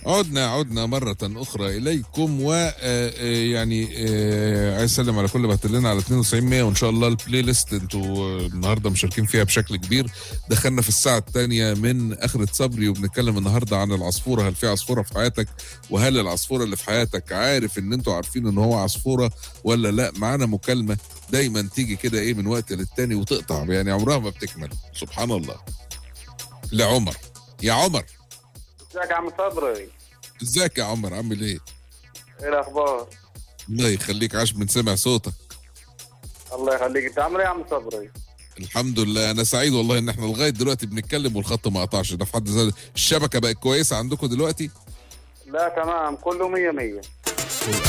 عدنا عدنا مرة أخرى إليكم ويعني عايز أسلم على كل اللي بعت لنا على 92 100 وإن شاء الله البلاي ليست أنتوا النهاردة مشاركين فيها بشكل كبير دخلنا في الساعة الثانية من آخرة صبري وبنتكلم النهاردة عن العصفورة هل في عصفورة في حياتك وهل العصفورة اللي في حياتك عارف إن أنتوا عارفين إن هو عصفورة ولا لا معانا مكالمة دايما تيجي كده إيه من وقت للتاني وتقطع يعني عمرها ما بتكمل سبحان الله لعمر يا عمر ازيك يا عم صبري ازيك يا عمر عامل ايه؟ ايه الاخبار الله يخليك عاش من سمع صوتك الله يخليك انت عامل ايه يا عم صبري الحمد لله انا سعيد والله ان احنا لغايه دلوقتي بنتكلم والخط ما قطعش ده في حد ذاته الشبكه بقت كويسه عندكم دلوقتي لا تمام كله مية مية